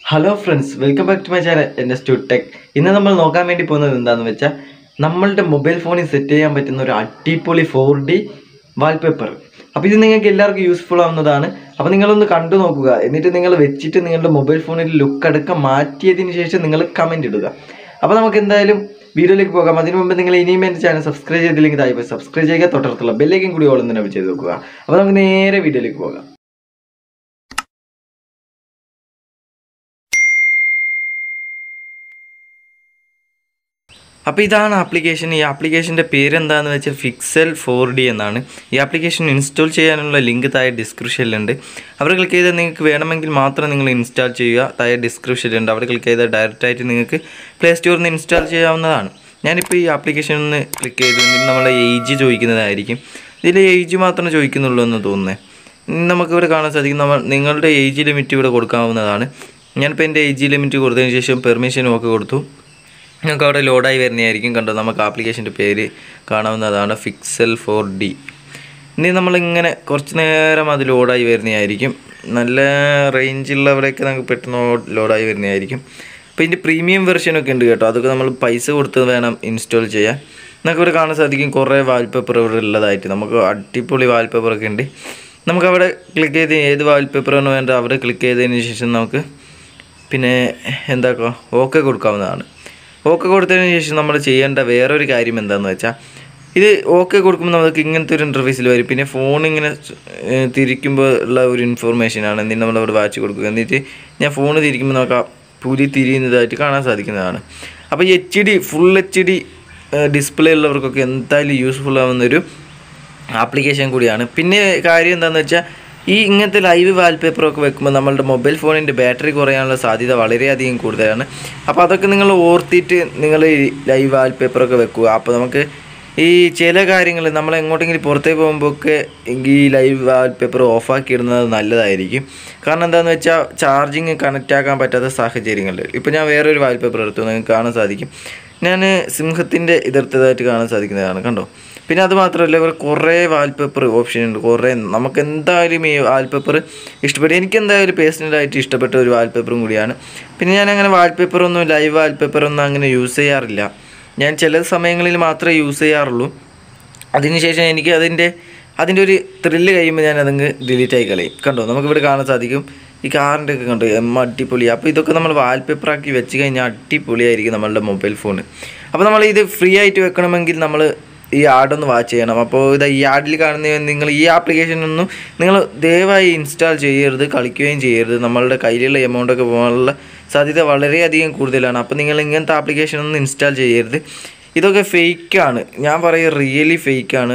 hello friends welcome back to my channel എൻ്റെ സ്റ്റു tech ഇന്ന് നമ്മൾ നോക്കാൻ വേണ്ടി പോകുന്നത് എന്താണെന്ന് വെച്ചാൽ നമ്മളുടെ മൊബൈൽ ഫോണിൽ സെറ്റ് ചെയ്യാൻ പറ്റുന്ന ഒരു അടിപൊളി ഫോർ ഡി വാൾപേപ്പർ അപ്പോൾ ഇത് നിങ്ങൾക്ക് എല്ലാവർക്കും യൂസ്ഫുൾ ആവുന്നതാണ് അപ്പോൾ നിങ്ങളൊന്ന് കണ്ടു നോക്കുക എന്നിട്ട് നിങ്ങൾ വെച്ചിട്ട് നിങ്ങളുടെ മൊബൈൽ ഫോണിൽ ലുക്ക് അടക്കം മാറ്റിയതിന് ശേഷം നിങ്ങൾ കമൻറ്റ് ഇടുക അപ്പോൾ നമുക്ക് എന്തായാലും വീഡിയോയിലേക്ക് പോകാം അതിന് മുമ്പ് നിങ്ങൾ ഇനിയും എൻ്റെ ചാനൽ സബ്സ്ക്രൈബ് ചെയ്തില്ലെങ്കിൽ തായി പോയി സബ്സ്ക്രൈബ് ചെയ്യുക തൊട്ടടുത്തുള്ള ബെല്ലേക്കും കൂടി ഓളം തന്നെ ചെയ്ത് നോക്കുക അപ്പോൾ നമുക്ക് നേരെ വീഡിയോയിലേക്ക് പോകാം അപ്പോൾ ഇതാണ് ആപ്ലിക്കേഷൻ ഈ ആപ്ലിക്കേഷൻ്റെ പേരെന്താണെന്ന് വെച്ചാൽ ഫിക്സൽ ഫോർ ഡി എന്നാണ് ഈ ആപ്ലിക്കേഷൻ ഇൻസ്റ്റാൾ ചെയ്യാനുള്ള ലിങ്ക് താഴെ ഡിസ്ക്രിപ്ഷനിലുണ്ട് അവിടെ ക്ലിക്ക് ചെയ്താൽ നിങ്ങൾക്ക് വേണമെങ്കിൽ മാത്രം നിങ്ങൾ ഇൻസ്റ്റാൾ ചെയ്യുക താഴെ ഡിസ്ക്രിപ്ഷനിലുണ്ട് അവിടെ ക്ലിക്ക് ചെയ്താൽ ഡയറക്റ്റായിട്ട് നിങ്ങൾക്ക് പ്ലേ സ്റ്റോറിൽ നിന്ന് ഇൻസ്റ്റാൾ ചെയ്യാവുന്നതാണ് ഞാനിപ്പോൾ ഈ ആപ്ലിക്കേഷൻ ഒന്ന് ക്ലിക്ക് ചെയ്ത് ഇതിൽ നമ്മളെ ഏജ് ചോദിക്കുന്നതായിരിക്കും ഇതിൽ ഏജ് മാത്രമേ ചോദിക്കുന്നുള്ളൂ എന്ന് തോന്നുന്നത് നമുക്കിവിടെ കാണാൻ സാധിക്കും നമ്മൾ നിങ്ങളുടെ ഏജ് ലിമിറ്റ് ഇവിടെ കൊടുക്കാവുന്നതാണ് ഞാനിപ്പോൾ എൻ്റെ ഏജ് ലിമിറ്റ് കൊടുത്തതിന് ശേഷം പെർമിഷനും ഒക്കെ കൊടുത്തു നിങ്ങൾക്ക് അവിടെ ലോഡായി വരുന്നതായിരിക്കും കണ്ടോ നമുക്ക് ആപ്ലിക്കേഷൻ്റെ പേര് കാണാവുന്നതാണ് ഫിക്സൽ ഫോർ ഡി ഇനി നമ്മളിങ്ങനെ കുറച്ച് നേരം അത് ലോഡായി വരുന്നതായിരിക്കും നല്ല റേഞ്ചുള്ളവിടെയൊക്കെ നമുക്ക് പെട്ടെന്ന് ലോഡായി വരുന്നതായിരിക്കും അപ്പോൾ ഇതിൻ്റെ പ്രീമിയം വെർഷനൊക്കെ ഉണ്ട് കേട്ടോ അതൊക്കെ നമ്മൾ പൈസ കൊടുത്ത് വേണം ഇൻസ്റ്റാൾ ചെയ്യാൻ നമുക്ക് ഇവിടെ കാണാൻ സാധിക്കും കുറേ വാൾപേപ്പർ ഇവിടെ ഉള്ളതായിട്ട് നമുക്ക് അടിപൊളി വാൾപേപ്പറൊക്കെ ഉണ്ട് നമുക്ക് അവിടെ ക്ലിക്ക് ചെയ്ത് ഏത് വാൾപേപ്പറാണ് വേണ്ടത് അവിടെ ക്ലിക്ക് ചെയ്തതിന് ശേഷം നമുക്ക് പിന്നെ എന്താക്കുക ഓക്കെ കൊടുക്കാവുന്നതാണ് ഓക്കെ കൊടുത്തതിന് ശേഷം നമ്മൾ ചെയ്യേണ്ട വേറൊരു കാര്യം എന്താണെന്ന് വെച്ചാൽ ഇത് ഓക്കെ കൊടുക്കുമ്പോൾ നമുക്ക് ഇങ്ങനത്തെ ഒരു ഇൻ്റർഫേസിൽ വരും പിന്നെ ഫോൺ ഇങ്ങനെ ഏഹ്, തിരിക്കുമ്പോൾ ഉള്ള ഒരു ഇൻഫോർമേഷനാണ് എന്നിട്ട് നമ്മളവിടെ വാച്ച് കൊടുക്കുക എന്നിട്ട് ഞാൻ ഫോൺ തിരിക്കുമ്പോൾ നമുക്ക് ആ പുലി തിരിയുന്നതായിട്ട് കാണാൻ സാധിക്കുന്നതാണ് അപ്പോൾ H D full H D display ഉള്ളവർക്കൊക്കെ എന്തായാലും യൂസ്ഫുൾ ആവുന്നൊരു ആപ്ലിക്കേഷൻ കൂടിയാണ് പിന്നെ കാര്യം എന്താണെന്ന് വെച്ചാൽ ഈ ഇങ്ങനത്തെ ലൈവ് വാൾപേപ്പറൊക്കെ വെക്കുമ്പോൾ നമ്മളുടെ മൊബൈൽ ഫോണിൻ്റെ ബാറ്ററി കുറയാനുള്ള സാധ്യത വളരെയധികം കൂടുതലാണ് അപ്പോൾ അതൊക്കെ നിങ്ങൾ ഓർത്തിട്ട് നിങ്ങൾ ലൈവ് വാൾപേപ്പറൊക്കെ വെക്കുക അപ്പോൾ നമുക്ക് ഈ ചില കാര്യങ്ങൾ നമ്മൾ എങ്ങോട്ടെങ്കിലും പുറത്തേക്ക് പോകുമ്പോഴൊക്കെ ഈ ലൈവ് വാൾപേപ്പർ ഓഫാക്കി ഇടുന്നത് നല്ലതായിരിക്കും കാരണം എന്താണെന്ന് വെച്ചാൽ ചാർജിങ് കണക്റ്റ് ആക്കാൻ പറ്റാത്ത സാഹചര്യങ്ങളിൽ ഇപ്പോൾ ഞാൻ വേറൊരു വാൾപേപ്പർ എടുത്തു നിങ്ങൾക്ക് കാണാൻ സാധിക്കും ഞാൻ സിംഹത്തിൻ്റെ ഇതെടുത്തതായിട്ട് കാണാൻ സാധിക്കുന്നതാണ് കണ്ടോ പിന്നെ അത് മാത്രമല്ല ഇവർ കുറേ വാൾപേപ്പർ ഓപ്ഷൻ ഉണ്ട് കുറേ നമുക്ക് എന്തായാലും ഈ വാൾപേപ്പർ ഇഷ്ടപ്പെട്ടു എനിക്ക് എന്തായാലും പേഴ്സണലായിട്ട് ഇഷ്ടപ്പെട്ട ഒരു വാൾപേപ്പറും കൂടിയാണ് പിന്നെ ഞാൻ അങ്ങനെ വാൾപേപ്പറൊന്നും ലൈവ് വാൾപേപ്പറൊന്നും അങ്ങനെ യൂസ് ചെയ്യാറില്ല ഞാൻ ചില സമയങ്ങളിൽ മാത്രമേ യൂസ് ചെയ്യാറുള്ളൂ അതിനുശേഷം എനിക്ക് അതിൻ്റെ അതിൻ്റെ ഒരു ത്രില്ല് കഴിയുമ്പോൾ ഞാൻ അതങ്ങ് ഡിലീറ്റ് ആയി കളയും കണ്ടോ നമുക്കിവിടെ കാണാൻ സാധിക്കും ഈ കാറിൻ്റെ ഒക്കെ കണ്ടോ എം അടിപൊളി അപ്പോൾ ഇതൊക്കെ നമ്മൾ വാൾപേപ്പറാക്കി വെച്ച് കഴിഞ്ഞാൽ അടിപൊളിയായിരിക്കും നമ്മളുടെ മൊബൈൽ ഫോൺ അപ്പോൾ നമ്മൾ ഇത് ഫ്രീ ആയിട്ട് വെക്കണമെങ്കിൽ നമ്മൾ ഈ ആഡൊന്ന് വാച്ച് ചെയ്യണം അപ്പോൾ ഇത് ഈ ആഡിൽ കാണുന്ന നിങ്ങൾ ഈ ആപ്ലിക്കേഷൻ ഒന്നും നിങ്ങൾ ദയവായി ഇൻസ്റ്റാൾ ചെയ്യരുത് കളിക്കുകയും ചെയ്യരുത് നമ്മളുടെ കയ്യിലുള്ള എമൗണ്ടൊക്കെ പോകാനുള്ള സാധ്യത വളരെയധികം കൂടുതലാണ് അപ്പോൾ നിങ്ങൾ ഇങ്ങനത്തെ ആപ്ലിക്കേഷൻ ഒന്നും ഇൻസ്റ്റാൾ ചെയ്യരുത് ഇതൊക്കെ ഫേക്കാണ് ഞാൻ പറയുക റിയലി ഫേക്കാണ്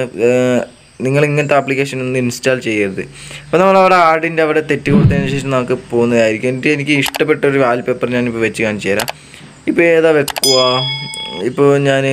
നിങ്ങൾ ഇങ്ങനത്തെ ആപ്ലിക്കേഷൻ ഒന്നും ഇൻസ്റ്റാൾ ചെയ്യരുത് അപ്പോൾ നമ്മൾ അവിടെ ആഡിൻ്റെ അവിടെ തെറ്റ് കൊടുത്തതിന് ശേഷം നമുക്ക് പോകുന്നതായിരിക്കും എന്നിട്ട് എനിക്ക് ഇഷ്ടപ്പെട്ട ഒരു വാൾപേപ്പർ ഞാനിപ്പോൾ വെച്ച് കാണിച്ചു തരാം ഇപ്പോൾ ഏതാ വെക്കുക ഇപ്പോൾ ഞാൻ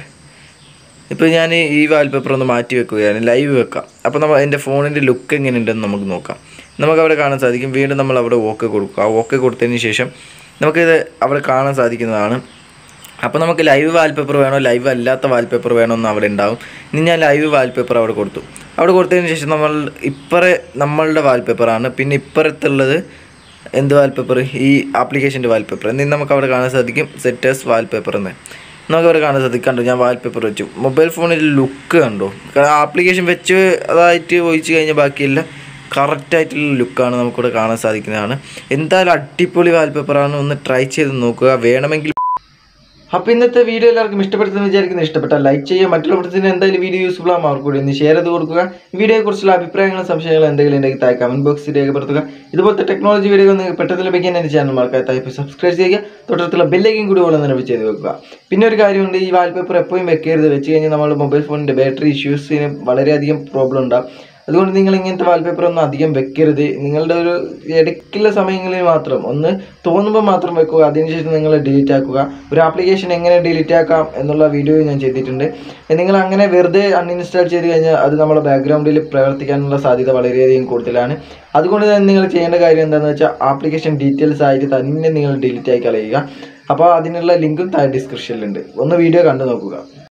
ഇപ്പോൾ ഞാൻ ഈ വാൾപേപ്പർ ഒന്ന് മാറ്റി വെക്കുകയാണ് ലൈവ് വെക്കാം അപ്പോൾ നമ്മൾ എൻ്റെ ഫോണിൻ്റെ ലുക്ക് എങ്ങനെ ഉണ്ടെന്ന് നമുക്ക് നോക്കാം നമുക്ക് അവിടെ കാണാൻ സാധിക്കും വീണ്ടും നമ്മൾ അവിടെ ഓക്കെ കൊടുക്കുക ആ ഓക്കെ കൊടുത്തതിന് ശേഷം നമുക്കിത് അവിടെ കാണാൻ സാധിക്കുന്നതാണ് അപ്പോൾ നമുക്ക് ലൈവ് വാൾപേപ്പർ വേണോ ലൈവ് അല്ലാത്ത വാൾപേപ്പർ വേണോ എന്ന് അവിടെ ഉണ്ടാവും ഇനി ഞാൻ ലൈവ് വാൾപേപ്പർ അവിടെ കൊടുത്തു അവിടെ കൊടുത്തതിന് ശേഷം നമ്മൾ ഇപ്പറേ നമ്മളുടെ വാൾപേപ്പറാണ് പിന്നെ ഇപ്പുറത്തുള്ളത് എന്ത് വാൾപേപ്പർ ഈ ആപ്ലിക്കേഷൻ്റെ വാൾപേപ്പർ എന്നിട്ട് നമുക്ക് അവിടെ കാണാൻ സാധിക്കും സെറ്റേഴ്സ് വാൾപേപ്പർ എന്ന് നമുക്ക് അവിടെ കാണാൻ സാധിക്കും കണ്ടു ഞാൻ വാൾപേപ്പർ വെച്ചു മൊബൈൽ ഫോണിൽ ലുക്ക് കണ്ടോ ആപ്ലിക്കേഷൻ വെച്ച് അതായിട്ട് ഒഴിച്ച് കഴിഞ്ഞാൽ ബാക്കിയില്ല കറക്റ്റായിട്ടുള്ള ലുക്കാണ് നമുക്കിവിടെ കാണാൻ സാധിക്കുന്നതാണ് എന്തായാലും അടിപൊളി വാൾപേപ്പറാണ് ഒന്ന് ട്രൈ ചെയ്ത് നോക്കുക വേണമെങ്കിൽ അപ്പോൾ ഇന്നത്തെ വീഡിയോ എല്ലാവർക്കും ഇഷ്ടപ്പെട്ടെന്ന് വിചാരിക്കുന്നു ഇഷ്ടപ്പെട്ടാൽ ലൈക്ക് ചെയ്യുക മറ്റുള്ള ഫ്രണ്ട്സിന് എന്തായാലും വീഡിയോ യൂസ്ഫുൾ ആകും അവർക്ക് കൂടി ഒന്ന് ഷെയർ ചെയ്ത് കൊടുക്കുക വീഡിയോയെക്കുറിച്ചുള്ള അഭിപ്രായങ്ങളും സംശയങ്ങളും എന്തെങ്കിലും ഉണ്ടെങ്കിൽ താഴെ കമൻറ്റ് ബോക്സിൽ രേഖപ്പെടുത്തുക ഇതുപോലത്തെ ടെക്നോളജി വീഡിയോ നിങ്ങൾക്ക് പെട്ടെന്ന് ലഭിക്കാൻ എൻ്റെ ചാനൽ മറക്കാതെ താഴെ സബ്സ്ക്രൈബ് ചെയ്യുക തൊട്ടടുത്തുള്ള ബെല്ലേക്കും കൂടി ഓളം തന്നെ ചെയ്ത് വെക്കുക പിന്നെ ഒരു കാര്യമുണ്ട് ഈ വാൾപേപ്പർ എപ്പോഴും വെക്കരുത് വെച്ച് കഴിഞ്ഞാൽ നമ്മുടെ മൊബൈൽ ഫോണിൻ്റെ ബാറ്ററി ഇഷ്യൂസിന് വളരെയധികം പ്രോബ്ലം ഉണ്ടാകും അതുകൊണ്ട് നിങ്ങൾ ഇങ്ങനത്തെ വാൾപേപ്പർ ഒന്നും അധികം വെക്കരുത് നിങ്ങളുടെ ഒരു ഇടയ്ക്കുള്ള സമയങ്ങളിൽ മാത്രം ഒന്ന് തോന്നുമ്പോൾ മാത്രം വെക്കുക അതിനുശേഷം നിങ്ങൾ ഡിലീറ്റ് ആക്കുക ഒരു ആപ്ലിക്കേഷൻ എങ്ങനെ ഡിലീറ്റ് ആക്കാം എന്നുള്ള വീഡിയോ ഞാൻ ചെയ്തിട്ടുണ്ട് നിങ്ങൾ അങ്ങനെ വെറുതെ അൺഇൻസ്റ്റാൾ ചെയ്ത് കഴിഞ്ഞാൽ അത് നമ്മുടെ ബാക്ക്ഗ്രൗണ്ടിൽ പ്രവർത്തിക്കാനുള്ള സാധ്യത വളരെയധികം കൂടുതലാണ് അതുകൊണ്ട് തന്നെ നിങ്ങൾ ചെയ്യേണ്ട കാര്യം എന്താണെന്ന് വെച്ചാൽ ആപ്ലിക്കേഷൻ ഡീറ്റെയിൽസ് ആയിട്ട് തന്നെ നിങ്ങൾ ഡിലീറ്റ് ആയി കളയുക അപ്പോൾ അതിനുള്ള ലിങ്കും താഴെ ഡിസ്ക്രിപ്ഷനിലുണ്ട് ഒന്ന് വീഡിയോ കണ്ടു നോക്കുക